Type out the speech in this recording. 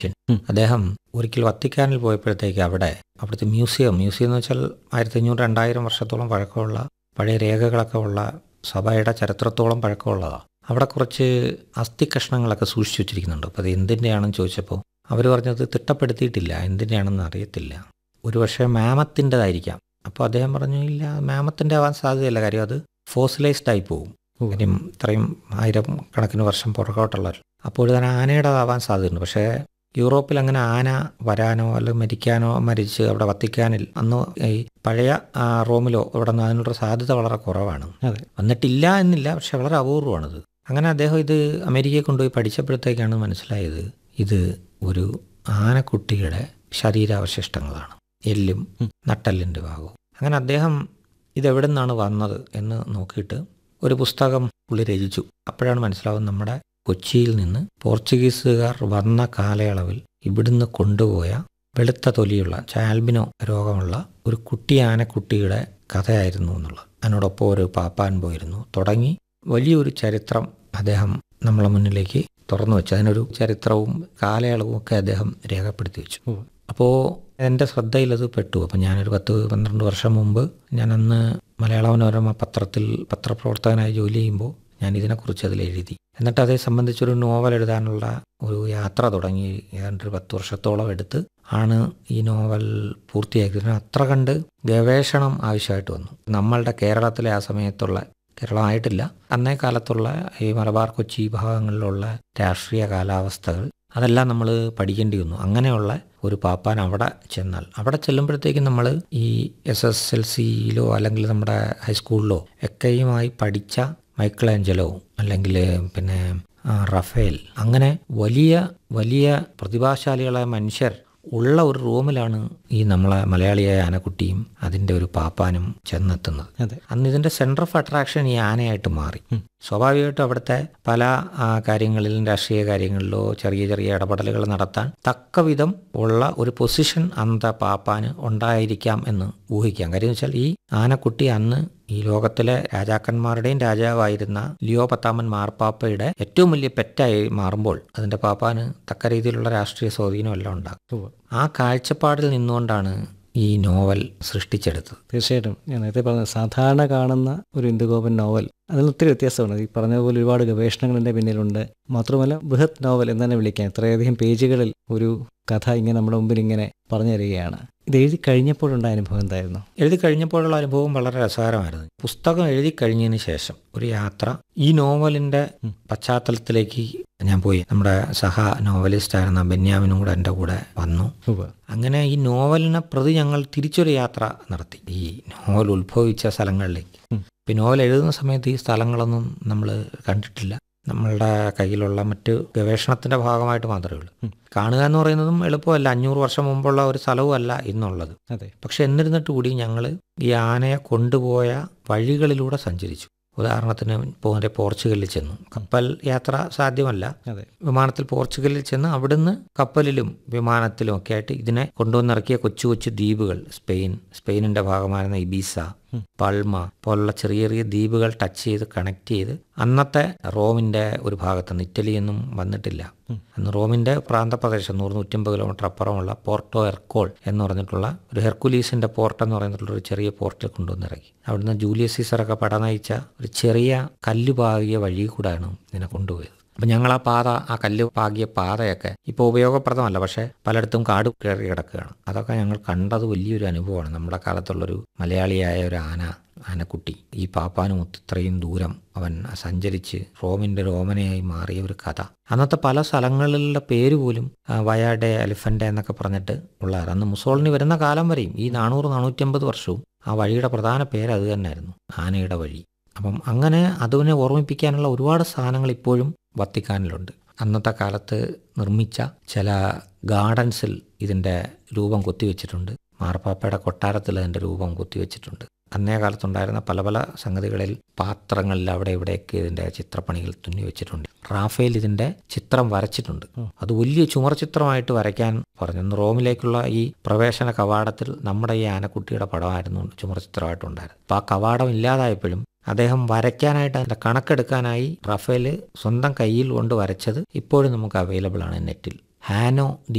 അദ്ദേഹം ഒരിക്കൽ വത്തിക്കാനിൽ പോയപ്പോഴത്തേക്ക് അവിടെ അവിടുത്തെ മ്യൂസിയം മ്യൂസിയം എന്ന് വെച്ചാൽ ആയിരത്തി അഞ്ഞൂറ് രണ്ടായിരം വർഷത്തോളം പഴക്കമുള്ള പഴയ രേഖകളൊക്കെ ഉള്ള സഭയുടെ ചരിത്രത്തോളം പഴക്കമുള്ളതാണ് അവിടെ കുറച്ച് അസ്ഥി കഷ്ണങ്ങളൊക്കെ സൂക്ഷിച്ചു വെച്ചിരിക്കുന്നുണ്ട് അപ്പോൾ അത് എന്തിൻ്റെയാണെന്ന് ചോദിച്ചപ്പോൾ അവർ പറഞ്ഞത് തിട്ടപ്പെടുത്തിയിട്ടില്ല എന്തിൻ്റെയാണെന്ന് അറിയത്തില്ല ഒരു പക്ഷേ മാമത്തിൻ്റെതായിരിക്കാം അപ്പോൾ അദ്ദേഹം പറഞ്ഞു ഇല്ല മാമത്തിൻ്റെ ആവാൻ സാധ്യതയില്ല കാര്യം അത് ഫോസിലൈസ്ഡ് ആയി പോകും കാര്യം ഇത്രയും ആയിരം കണക്കിന് വർഷം പുറകോട്ടുള്ള അപ്പോൾ തന്നെ ആനയുടേതാവാൻ സാധ്യതയുണ്ട് പക്ഷേ യൂറോപ്പിൽ അങ്ങനെ ആന വരാനോ അല്ലെങ്കിൽ മരിക്കാനോ മരിച്ച് അവിടെ വത്തിക്കാനിൽ അന്ന് ഈ പഴയ ആ, റോമിലോ ഇവിടെ നിന്ന് അതിനുള്ള സാധ്യത വളരെ കുറവാണ് അതെ വന്നിട്ടില്ല എന്നില്ല പക്ഷെ വളരെ അപൂർവമാണിത് അങ്ങനെ അദ്ദേഹം ഇത് അമേരിക്കയിൽ കൊണ്ടുപോയി പഠിച്ചപ്പോഴത്തേക്കാണ് മനസ്സിലായത് ഇത് ഒരു ആനക്കുട്ടിയുടെ ശരീരാവശിഷ്ടങ്ങളാണ് എല്ലും നട്ടല്ലിൻ്റെ ഭാഗവും അങ്ങനെ അദ്ദേഹം ഇതെവിടെ നിന്നാണ് വന്നത് എന്ന് നോക്കിയിട്ട് ഒരു പുസ്തകം പുള്ളി രചിച്ചു അപ്പോഴാണ് മനസ്സിലാവുന്നത് നമ്മുടെ കൊച്ചിയിൽ നിന്ന് പോർച്ചുഗീസുകാർ വന്ന കാലയളവിൽ ഇവിടുന്ന് കൊണ്ടുപോയ വെളുത്ത തൊലിയുള്ള ചാൽബിനോ രോഗമുള്ള ഒരു കുട്ടി ആനക്കുട്ടിയുടെ കഥയായിരുന്നു എന്നുള്ളത് അതിനോടൊപ്പം ഒരു പാപ്പാൻ പോയിരുന്നു തുടങ്ങി വലിയൊരു ചരിത്രം അദ്ദേഹം നമ്മളെ മുന്നിലേക്ക് തുറന്നു വെച്ചു അതിനൊരു ചരിത്രവും കാലയളവും ഒക്കെ അദ്ദേഹം രേഖപ്പെടുത്തി വെച്ചു ഓ. അപ്പോൾ എൻ്റെ ശ്രദ്ധയിലത് പെട്ടു അപ്പം ഞാനൊരു പത്ത് പന്ത്രണ്ട് വർഷം മുമ്പ് ഞാൻ അന്ന് മലയാള മനോരമ പത്രത്തിൽ പത്രപ്രവർത്തകനായി ജോലി ചെയ്യുമ്പോൾ ഞാൻ ഇതിനെക്കുറിച്ച് അതിൽ എഴുതി എന്നിട്ട് അതേ സംബന്ധിച്ചൊരു നോവൽ എഴുതാനുള്ള ഒരു യാത്ര തുടങ്ങി ഏതാണ്ട് ഒരു പത്ത് വർഷത്തോളം എടുത്ത് ആണ് ഈ നോവൽ പൂർത്തിയാക്കിയത് ഇതിന് അത്ര കണ്ട് ഗവേഷണം ആവശ്യമായിട്ട് വന്നു നമ്മളുടെ കേരളത്തിലെ ആ സമയത്തുള്ള കേരളമായിട്ടില്ല അന്നേ കാലത്തുള്ള ഈ മലബാർ കൊച്ചി ഭാഗങ്ങളിലുള്ള രാഷ്ട്രീയ കാലാവസ്ഥകൾ അതെല്ലാം നമ്മൾ പഠിക്കേണ്ടി വന്നു അങ്ങനെയുള്ള ഒരു പാപ്പാൻ അവിടെ ചെന്നാൽ അവിടെ ചെല്ലുമ്പോഴത്തേക്കും നമ്മൾ ഈ എസ് എസ് എൽ സിയിലോ അല്ലെങ്കിൽ നമ്മുടെ ഹൈസ്കൂളിലോ ഒക്കെയുമായി പഠിച്ച മൈക്കിൾ ആഞ്ചലോ അല്ലെങ്കിൽ പിന്നെ ആ, റഫേൽ അങ്ങനെ വലിയ വലിയ പ്രതിഭാശാലികളായ മനുഷ്യർ ഉള്ള ഒരു റൂമിലാണ് ഈ നമ്മളെ മലയാളിയായ ആനക്കുട്ടിയും അതിൻ്റെ ഒരു പാപ്പാനും ചെന്നെത്തുന്നത് അതെ അന്ന് ഇതിൻ്റെ സെൻറ്റർ ഓഫ് അട്രാക്ഷൻ ഈ ആനയായിട്ട് മാറി സ്വാഭാവികമായിട്ടും അവിടുത്തെ പല ആ, കാര്യങ്ങളിലും രാഷ്ട്രീയ കാര്യങ്ങളിലോ ചെറിയ ചെറിയ ഇടപെടലുകൾ നടത്താൻ തക്ക വിധം ഉള്ള ഒരു പൊസിഷൻ അന്നത്തെ പാപ്പാന് ഉണ്ടായിരിക്കാം എന്ന് ഊഹിക്കാം കാര്യം വെച്ചാൽ ഈ ആനക്കുട്ടി അന്ന് ഈ ലോകത്തിലെ രാജാക്കന്മാരുടെയും രാജാവായിരുന്ന ലിയോ പത്താമൻ മാർപ്പാപ്പയുടെ ഏറ്റവും വലിയ പെറ്റായി മാറുമ്പോൾ അതിൻ്റെ പാപ്പാന് തക്ക രീതിയിലുള്ള രാഷ്ട്രീയ സ്വാധീനം എല്ലാം ഉണ്ടാകും ഉവ്വ്. ആ കാഴ്ചപ്പാടിൽ നിന്നുകൊണ്ടാണ് ഈ നോവൽ സൃഷ്ടിച്ചെടുത്തത് തീർച്ചയായിട്ടും ഞാൻ നേരത്തെ പറഞ്ഞ സാധാരണ കാണുന്ന ഒരു ഇന്ദുഗോപൻ നോവൽ അതിൽ ഒത്തിരി വ്യത്യാസമാണ് ഈ പറഞ്ഞതുപോലെ ഒരുപാട് ഗവേഷണങ്ങൾ എൻ്റെ പിന്നിലുണ്ട് മാത്രമല്ല ബൃഹത് നോവൽ എന്ന് തന്നെ വിളിക്കാം ഇത്രയധികം പേജുകളിൽ ഒരു കഥ ഇങ്ങനെ നമ്മുടെ മുമ്പിൽ ഇങ്ങനെ പറഞ്ഞു തരികയാണ് ഇത് എഴുതി കഴിഞ്ഞപ്പോഴുണ്ടായ അനുഭവം എന്തായിരുന്നു എഴുതി കഴിഞ്ഞപ്പോഴുള്ള അനുഭവം വളരെ രസകരമായിരുന്നു പുസ്തകം എഴുതി കഴിഞ്ഞതിന് ശേഷം ഒരു യാത്ര ഈ നോവലിന്റെ പശ്ചാത്തലത്തിലേക്ക് ഞാൻ പോയി നമ്മുടെ സഹ നോവലിസ്റ്റ് ആയിരുന്ന ബെന്യാമിനും കൂടെ എൻ്റെ കൂടെ വന്നു ഉവ്വ്. അങ്ങനെ ഈ നോവലിനെ പ്രതി ഞങ്ങൾ തിരിച്ചൊരു യാത്ര നടത്തി ഈ നോവൽ ഉത്ഭവിച്ച സ്ഥലങ്ങളിലേക്ക് ഉം. ഇപ്പം നോവൽ എഴുതുന്ന സമയത്ത് ഈ സ്ഥലങ്ങളൊന്നും നമ്മൾ കണ്ടിട്ടില്ല നമ്മളുടെ കയ്യിലുള്ള മറ്റ് ഗവേഷണത്തിന്റെ ഭാഗമായിട്ട് മാത്രമേ ഉള്ളൂ ഉം. കാണുക എന്ന് പറയുന്നതും എളുപ്പമല്ല അഞ്ഞൂറ് വർഷം മുമ്പുള്ള ഒരു സ്ഥലവും അല്ല ഇന്നുള്ളത് അതെ പക്ഷെ എന്നിരുന്നിട്ട് കൂടി ഞങ്ങൾ ഈ ആനയെ കൊണ്ടുപോയ വഴികളിലൂടെ സഞ്ചരിച്ചു ഉദാഹരണത്തിന് പോരെ പോർച്ചുഗലിൽ ചെന്നു കപ്പൽ യാത്ര സാധ്യമല്ല അതെ വിമാനത്തിൽ പോർച്ചുഗലിൽ ചെന്ന് അവിടുന്ന് കപ്പലിലും വിമാനത്തിലും ഒക്കെ ആയിട്ട് ഇതിനെ കൊണ്ടുവന്നിറക്കിയ കൊച്ചു കൊച്ചു ദ്വീപുകൾ സ്പെയിൻ സ്പെയിനിന്റെ ഭാഗമായിരുന്ന ഇബീസ പൾമ പോലുള്ള ചെറിയ ചെറിയ ദ്വീപുകൾ ടച്ച് ചെയ്ത് കണക്ട് ചെയ്ത് അന്നത്തെ റോമിന്റെ ഒരു ഭാഗത്ത് ഇറ്റലിയൊന്നും വന്നിട്ടില്ല അന്ന് റോമിന്റെ പ്രാന്തപ്രദേശം നൂറ് നൂറ്റമ്പത് കിലോമീറ്റർ അപ്പുറമുള്ള പോർട്ടോ എർക്കോൾ എന്ന് പറഞ്ഞിട്ടുള്ള ഒരു ഹെർക്കുലീസിന്റെ പോർട്ട് എന്ന് പറഞ്ഞിട്ടുള്ള ഒരു ചെറിയ പോർട്ടിൽ കൊണ്ടുവന്നിറക്കി അവിടുന്ന് ജൂലിയസ് സീസറൊക്കെ പട നയിച്ച ഒരു ചെറിയ കല്ല് പാകിയ വഴി കൂടാണ് ഇതിനെ കൊണ്ടുപോയത് അപ്പം ഞങ്ങൾ ആ പാത ആ കല്ല് പാകിയ പാതയൊക്കെ ഇപ്പോൾ ഉപയോഗപ്രദമല്ല പക്ഷേ പലയിടത്തും കാട് കയറി കിടക്കുകയാണ് അതൊക്കെ ഞങ്ങൾ കണ്ടത് വലിയൊരു അനുഭവമാണ് നമ്മുടെ കാലത്തുള്ളൊരു മലയാളിയായ ഒരു ആന ആനക്കുട്ടി ഈ പാപ്പാനുമൊത്ത് ഇത്രയും ദൂരം അവൻ സഞ്ചരിച്ച് റോമിൻ്റെ റോമനയായി മാറിയ ഒരു കഥ അന്നത്തെ പല സ്ഥലങ്ങളിലുള്ള പേര് പോലും ആ, വയാഡെ എലിഫൻ്റ് എന്നൊക്കെ പറഞ്ഞിട്ട് ഉള്ളതാണ് അന്ന് മുസോളിനി വരുന്ന കാലം വരെയും ഈ നാനൂറ് നാനൂറ്റമ്പത് വർഷവും ആ വഴിയുടെ പ്രധാന പേര് അത് തന്നെയായിരുന്നു ആനയുടെ വഴി അപ്പം അങ്ങനെ അതിനെ ഓർമ്മിപ്പിക്കാനുള്ള ഒരുപാട് സാധനങ്ങൾ ഇപ്പോഴും വത്തിക്കാനിലുണ്ട് അന്നത്തെ കാലത്ത് നിർമ്മിച്ച ചില ഗാർഡൻസിൽ ഇതിൻ്റെ രൂപം കൊത്തിവെച്ചിട്ടുണ്ട് മാർപ്പാപ്പയുടെ കൊട്ടാരത്തിൽ അതിൻ്റെ രൂപം കൊത്തിവെച്ചിട്ടുണ്ട് അന്നേ കാലത്തുണ്ടായിരുന്ന പല പല സംഗതികളിൽ പാത്രങ്ങളിൽ അവിടെ ഇവിടെയൊക്കെ ഇതിൻ്റെ ചിത്രപ്പണികൾ തുന്നി വെച്ചിട്ടുണ്ട് റാഫേൽ ഇതിൻ്റെ ചിത്രം വരച്ചിട്ടുണ്ട് അത് വലിയ ചുമർ ചിത്രമായിട്ട് വരയ്ക്കാൻ പറഞ്ഞു അന്ന് റോമിലേക്കുള്ള ഈ പ്രവേശന കവാടത്തിൽ നമ്മുടെ ഈ ആനക്കുട്ടിയുടെ പടമായിരുന്നു ചുമർ ചിത്രമായിട്ടുണ്ടായിരുന്നത് അപ്പോൾ ആ കവാടം ഇല്ലാതായപ്പോഴും അദ്ദേഹം വരയ്ക്കാനായിട്ട് അതിൻ്റെ കണക്കെടുക്കാനായി റഫേൽ സ്വന്തം കയ്യിൽ കൊണ്ട് വരച്ചത് ഇപ്പോഴും നമുക്ക് അവൈലബിൾ ആണ് നെറ്റിൽ ഹാനോ ഡി